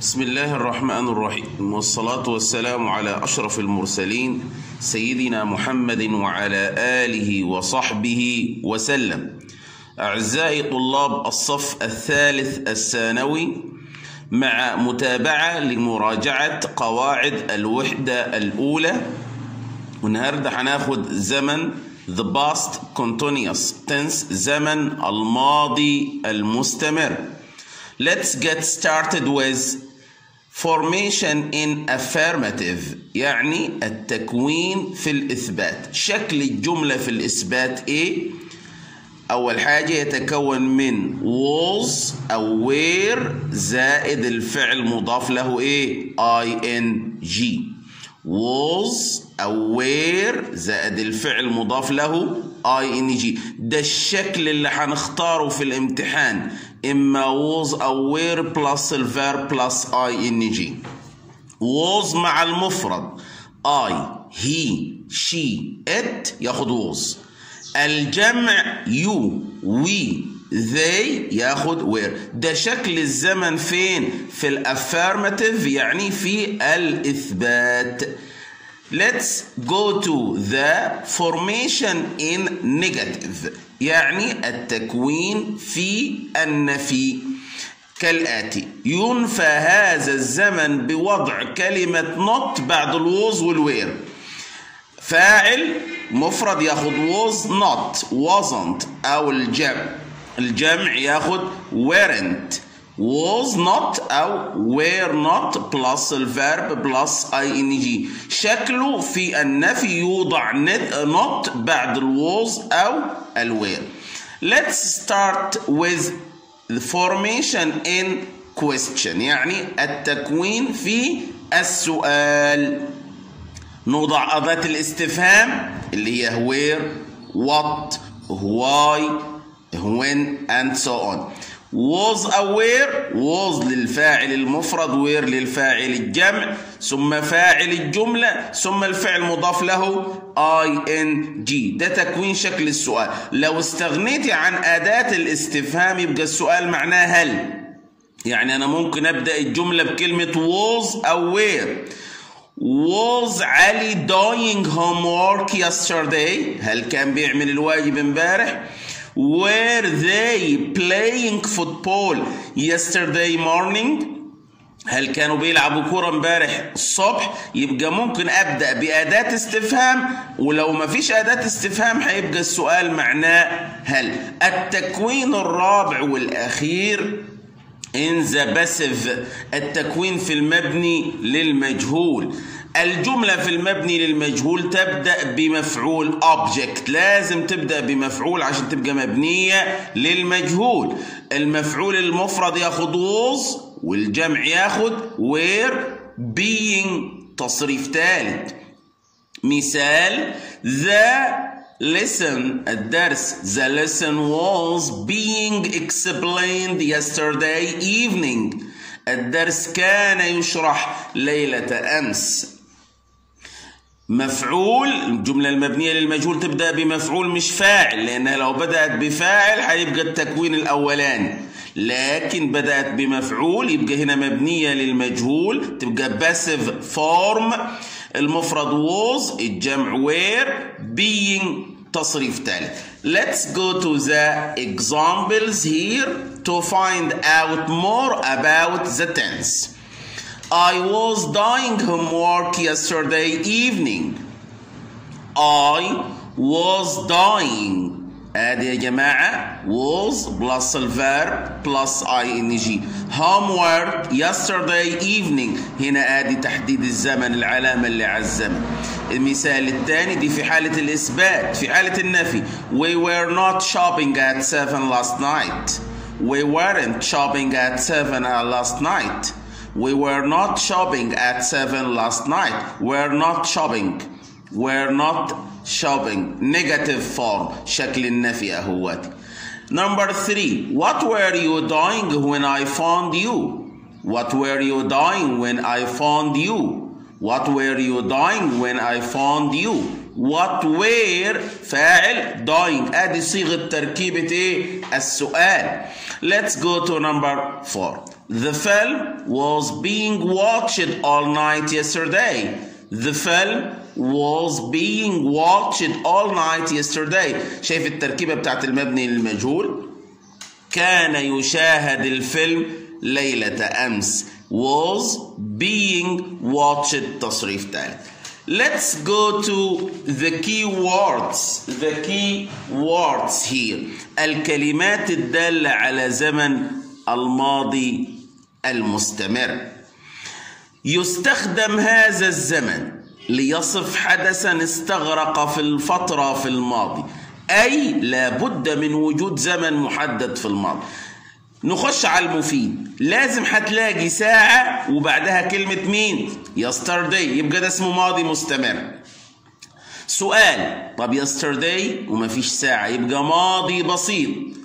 بسم الله الرحمن الرحيم والصلاة والسلام على أشرف المرسلين سيدنا محمد وعلى آله وصحبه وسلم أعزائي طلاب الصف الثالث الثانوي مع متابعة لمراجعة قواعد الوحدة الأولى والنهاردة هناخد زمن the past continuous tense زمن الماضي المستمر Let's get started with formation in affirmative يعني التكوين في الإثبات شكل الجملة في الإثبات إيه؟ أول حاجة يتكون من was أو were زائد الفعل مضاف له إيه؟ ing was أو were زائد الفعل مضاف له ing ده الشكل اللي هنختاره في الامتحان إما was أو were plus الفيرب plus ing was مع المفرد I he she it ياخد was الجمع you we they ياخد where ده شكل الزمن فين في الافيرماتيف يعني في الاثبات Let's go to the formation in negative يعني التكوين في النفي كالآتي ينفى هذا الزمن بوضع كلمة not بعد الوز والوير فاعل مفرد ياخد was not wasn't أو الجمع الجمع ياخد weren't was not أو were not plus الفيرب plus ing شكله في النفي يوضع not بعد الwas أو الwere Let's start with the formation in question يعني التكوين في السؤال نوضع أداة الاستفهام اللي هي where what why when and so on was aware was للفاعل المفرد where للفاعل الجمع ثم فاعل الجملة ثم الفعل مضاف له ing ده تكوين شكل السؤال لو استغنيتي عن أداة الاستفهام يبقى السؤال معناه هل يعني أنا ممكن أبدأ الجملة بكلمة was أو where Was علي doing homework yesterday هل كان بيعمل الواجب امبارح Were they playing football yesterday morning هل كانوا بيلعبوا كورة امبارح الصبح يبقى ممكن أبدأ بأداة استفهام ولو ما فيش أداة استفهام هيبقى السؤال معناه هل التكوين الرابع والأخير in the passive التكوين في المبني للمجهول الجملة في المبني للمجهول تبدأ بمفعول object لازم تبدأ بمفعول عشان تبقى مبنية للمجهول المفعول المفرد ياخد was والجمع ياخد were being تصريف ثالث مثال the lesson الدرس the lesson was being explained yesterday evening الدرس كان يشرح ليلة أمس مفعول الجملة المبنية للمجهول تبدأ بمفعول مش فاعل لأنها لو بدأت بفاعل هيبقى التكوين الأولاني لكن بدأت بمفعول يبقى هنا مبنية للمجهول تبقى passive form المفرد was الجمع were being تصريف ثالث Let's go to the examples here to find out more about the tense I was doing homework yesterday evening I was dying ادي يا جماعه was plus الفيرب plus ing homework yesterday evening هنا ادي تحديد الزمن العلامه اللي على الزمن المثال الثاني دي في حاله الاثبات في حاله النفي we were not shopping at 7 last night we weren't shopping at 7 last night we were not shopping at 7 last night we're not shopping we're not shopping negative form شكل النفي اهوت number three what were you doing when I found you what were you doing when I found you what were you doing when I found you what were فاعل doing ادي صيغه تركيبه ايه السؤال let's go to number four The film was being watched all night yesterday. The film was being watched all night yesterday. شايف التركيبة بتاعت المبني للمجهول؟ كان يشاهد الفيلم ليلة أمس was being watched تصريف ثالث Let's go to the key words the key words here الكلمات الدالة على زمن الماضي المستمر يستخدم هذا الزمن ليصف حدثا استغرق في الفترة في الماضي أي لابد من وجود زمن محدد في الماضي نخش على المفيد لازم هتلاقي ساعة وبعدها كلمة مين yesterday يبقى ده اسمه ماضي مستمر سؤال طب yesterday ومفيش ساعة يبقى ماضي بسيط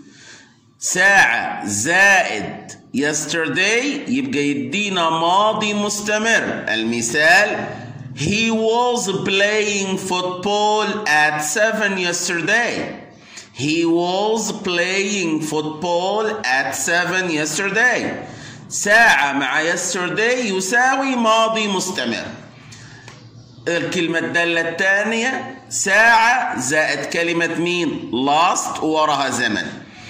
ساعة زائد yesterday يبقى يدينا ماضي مستمر المثال He was playing football at 7 yesterday. He was playing football at 7 yesterday. ساعة مع yesterday يساوي ماضي مستمر. الكلمة الدالة الثانية ساعة زائد كلمة مين؟ last وراها زمن.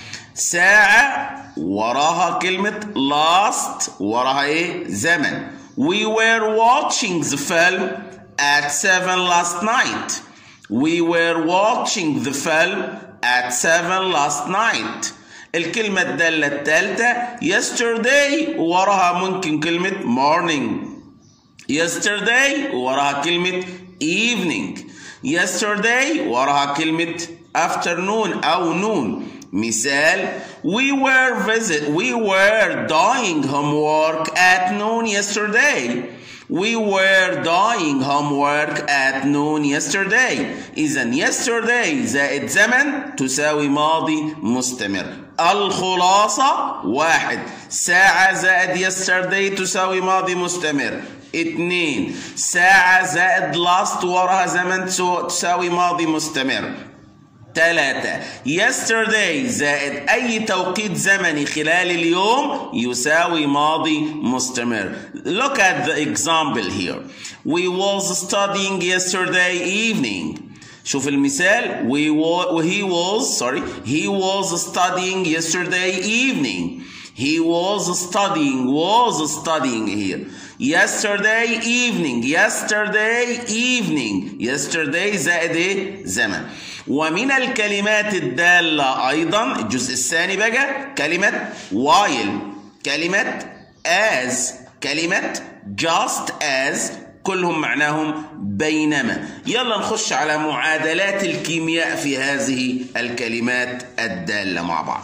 ساعة وراها كلمة last وراها ايه؟ زمن. We were watching the film at 7 last night. We were watching the film at 7 last night. الكلمة الدالة الثالثة yesterday وراها ممكن كلمة morning. Yesterday وراها كلمة evening. Yesterday وراها كلمة afternoon أو noon. مثال we were visit we were doing homework at noon yesterday we were doing homework at noon yesterday إذا yesterday زائد زمن تساوي ماضي مستمر الخلاصة واحد ساعة زائد yesterday تساوي ماضي مستمر اثنين ساعة زائد last وراها زمن تساوي ماضي مستمر ثلاثة yesterday زائد أي توقيت زمني خلال اليوم يساوي ماضي مستمر look at the example here we was studying yesterday evening شوف المثال we wa he was sorry he was studying yesterday evening he was studying was studying here yesterday evening yesterday evening yesterday زائد ايه زمن ومن الكلمات الدالة أيضا الجزء الثاني بقى كلمة while كلمة as كلمة just as كلهم معناهم بينما يلا نخش على معادلات الكيمياء في هذه الكلمات الدالة مع بعض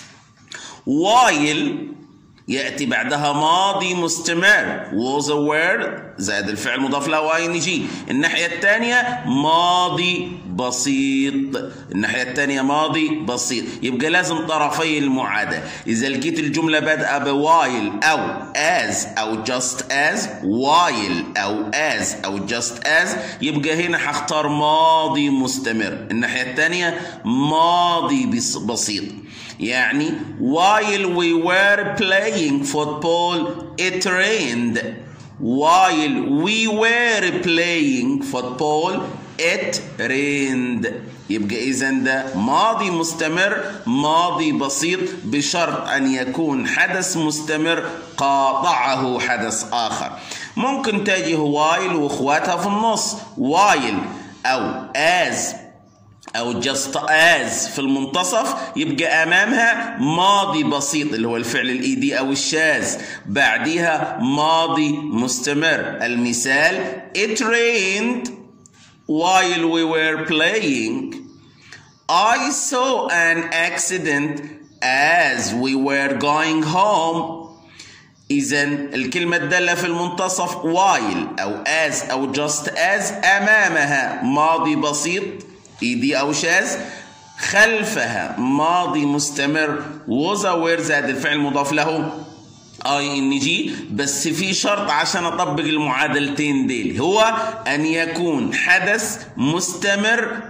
while يأتي بعدها ماضي مستمر was a word زائد الفعل مضاف له اي جي الناحية الثانية ماضي بسيط الناحية الثانية ماضي بسيط يبقى لازم طرفي المعادلة إذا لقيت الجملة بادئة بوايل أو as أو just as while أو as أو just as يبقى هنا هختار ماضي مستمر الناحية الثانية ماضي بسيط يعني while we were playing football it rained while we were playing football it rained يبقى إذا ده ماضي مستمر ماضي بسيط بشرط أن يكون حدث مستمر قاطعه حدث آخر ممكن تجي while وإخواتها في النص while أو as او just as في المنتصف يبقى امامها ماضي بسيط اللي هو الفعل الايدي او الشاذ بعديها ماضي مستمر المثال it rained while we were playing I saw an accident as we were going home إذا الكلمة الدالة في المنتصف while أو as أو just as أمامها ماضي بسيط ايدي او شاذ خلفها ماضي مستمر was aware زائد الفعل المضاف له اي ان جي بس في شرط عشان اطبق المعادلتين ديل هو ان يكون حدث مستمر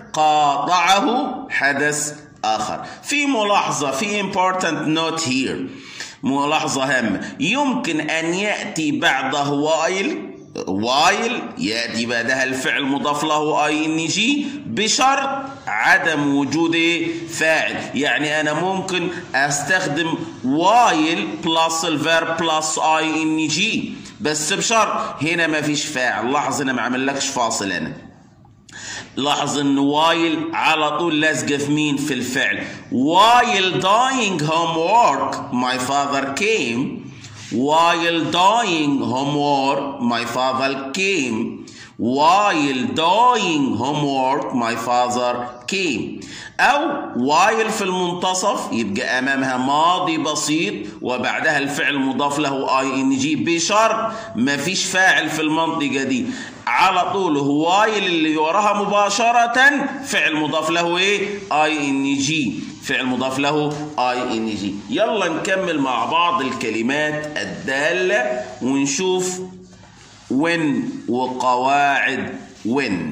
قاطعه حدث اخر في ملاحظه في important note here ملاحظة هامة يمكن أن يأتي بعده وايل وايل يأتي بعدها الفعل مضاف له اي ان جي بشرط عدم وجود فاعل يعني أنا ممكن أستخدم وايل بلس الفيرب بلس اي ان جي بس بشرط هنا ما فيش فاعل لاحظ هنا ما عملكش فاصل أنا لاحظ ان وايل على طول لازقه في مين في الفعل while dying homework my father came while dying homework my father came while dying homework my father came أو while في المنتصف يبقى أمامها ماضي بسيط وبعدها الفعل مضاف له اي ان جي بشرط ما فيش فاعل في المنطقة دي على طول وايل اللي وراها مباشرة فعل مضاف له ايه اي ان جي فعل مضاف له اي ان جي يلا نكمل مع بعض الكلمات الدالة ونشوف وين وقواعد وين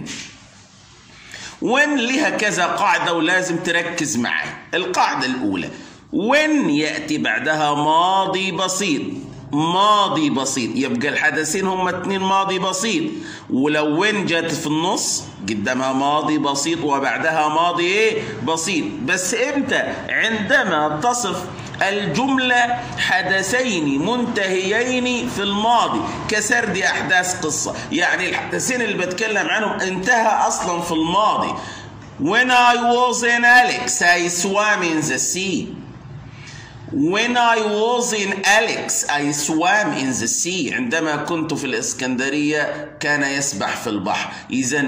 وين لها كذا قاعدة ولازم تركز معي القاعدة الأولى وين يأتي بعدها ماضي بسيط ماضي بسيط يبقى الحدثين هما اتنين ماضي بسيط ولو وين جت في النص قدامها ماضي بسيط وبعدها ماضي ايه بسيط بس امتى عندما تصف الجملة حدثين منتهيين في الماضي كسرد أحداث قصة يعني الحدثين اللي بتكلم عنهم انتهى أصلا في الماضي When I was in Alex I swam in the sea When I was in Alex I swam in the sea عندما كنت في الإسكندرية كان يسبح في البحر إذا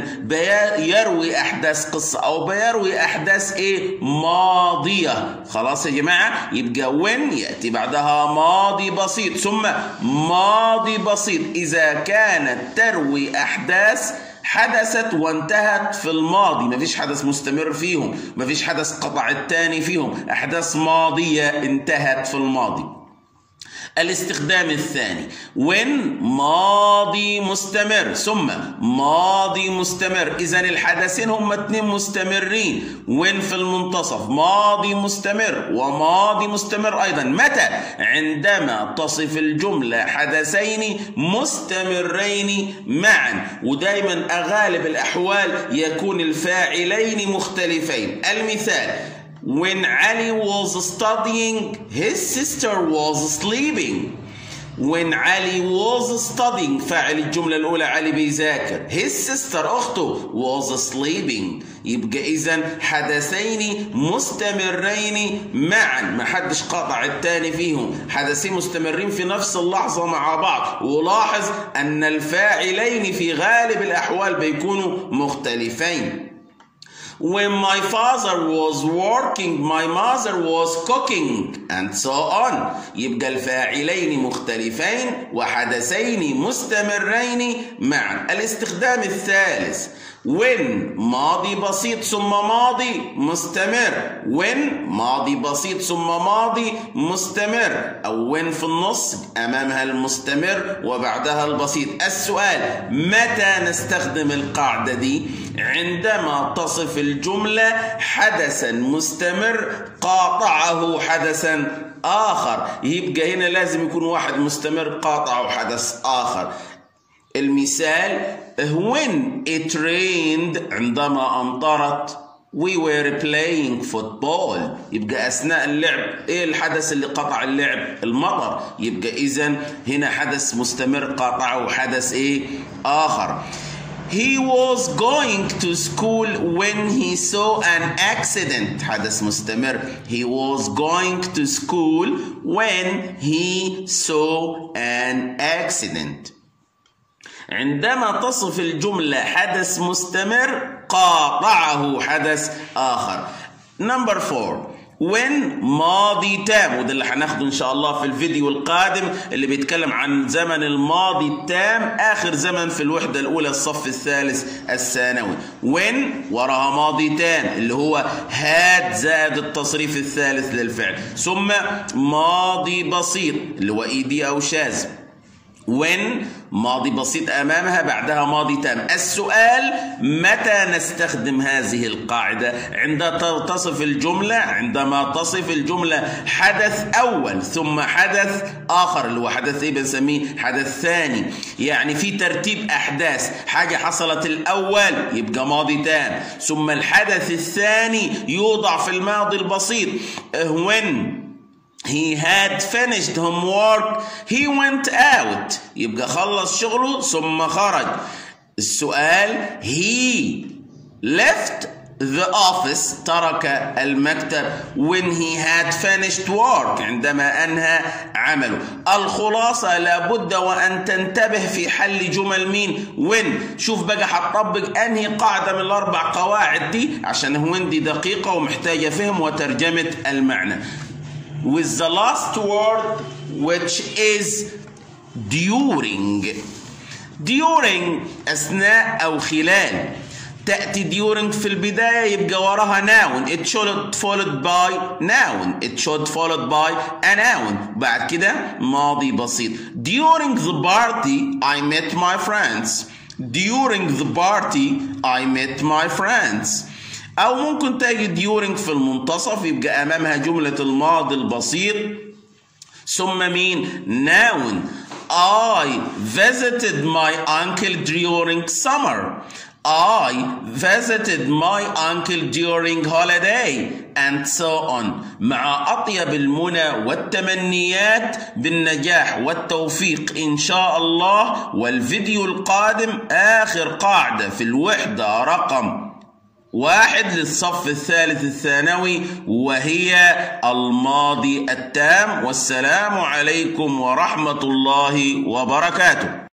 يروي أحداث قصة أو بيروي أحداث إيه ماضية خلاص يا جماعة يبقى when يأتي بعدها ماضي بسيط ثم ماضي بسيط إذا كانت تروي أحداث حدثت وانتهت في الماضي مفيش حدث مستمر فيهم مفيش حدث قطع التاني فيهم أحداث ماضية انتهت في الماضي الاستخدام الثاني when ماضي مستمر ثم ماضي مستمر إذا الحدثين هم اتنين مستمرين when في المنتصف ماضي مستمر وماضي مستمر أيضا متى عندما تصف الجملة حدثين مستمرين معا ودايما أغالب الأحوال يكون الفاعلين مختلفين المثال When Ali was studying, his sister was sleeping. When Ali was studying فاعل الجملة الأولى علي بيذاكر his sister أخته was sleeping يبقى إذا حدثين مستمرين معا ما حدش قاطع التاني فيهم حدثين مستمرين في نفس اللحظة مع بعض ولاحظ أن الفاعلين في غالب الأحوال بيكونوا مختلفين When my father was working, my mother was cooking, and so on. يبقى الفاعلين مختلفين وحدثين مستمرين معا. الاستخدام الثالث when ماضي بسيط ثم ماضي مستمر when ماضي بسيط ثم ماضي مستمر أو when في النص أمامها المستمر وبعدها البسيط السؤال متى نستخدم القاعدة دي عندما تصف الجملة حدثا مستمر قاطعه حدثا آخر يبقى هنا لازم يكون واحد مستمر قاطعه حدث آخر المثال when it rained عندما أمطرت we were playing football يبقى أثناء اللعب إيه الحدث اللي قطع اللعب المطر يبقى إذا هنا حدث مستمر قاطعه حدث إيه آخر He was going to school when he saw an accident حدث مستمر He was going to school when he saw an accident عندما تصف الجملة حدث مستمر قاطعه حدث آخر نمبر فور when ماضي تام وده اللي هناخده ان شاء الله في الفيديو القادم اللي بيتكلم عن زمن الماضي التام اخر زمن في الوحده الاولى الصف الثالث الثانوي when وراها ماضي تام اللي هو هاد زائد التصريف الثالث للفعل ثم ماضي بسيط اللي هو ايدي او شاذ when ماضي بسيط أمامها بعدها ماضي تام السؤال متى نستخدم هذه القاعدة عند تصف الجملة عندما تصف الجملة حدث أول ثم حدث آخر اللي هو حدث إيه بنسميه حدث ثاني يعني في ترتيب أحداث حاجة حصلت الأول يبقى ماضي تام ثم الحدث الثاني يوضع في الماضي البسيط when He had finished homework he went out يبقى خلص شغله ثم خرج السؤال he left the office ترك المكتب when he had finished work عندما أنهى عمله الخلاصة لابد وأن تنتبه في حل جمل مين when شوف بقى هتطبق أنهي قاعدة من الأربع قواعد دي عشان when دي دقيقة ومحتاجة فهم وترجمة المعنى with the last word which is during during أثناء أو خلال تأتي during في البداية يبقى وراها noun it should followed by noun it should followed by a noun بعد كده ماضي بسيط during the party I met my friends during the party I met my friends أو ممكن تجد during في المنتصف يبقى أمامها جملة الماضي البسيط ثم مين noun I visited my uncle during summer I visited my uncle during holiday and so on مع أطيب المنى والتمنيات بالنجاح والتوفيق إن شاء الله والفيديو القادم آخر قاعدة في الوحدة رقم واحد للصف الثالث الثانوي وهي الماضي التام والسلام عليكم ورحمة الله وبركاته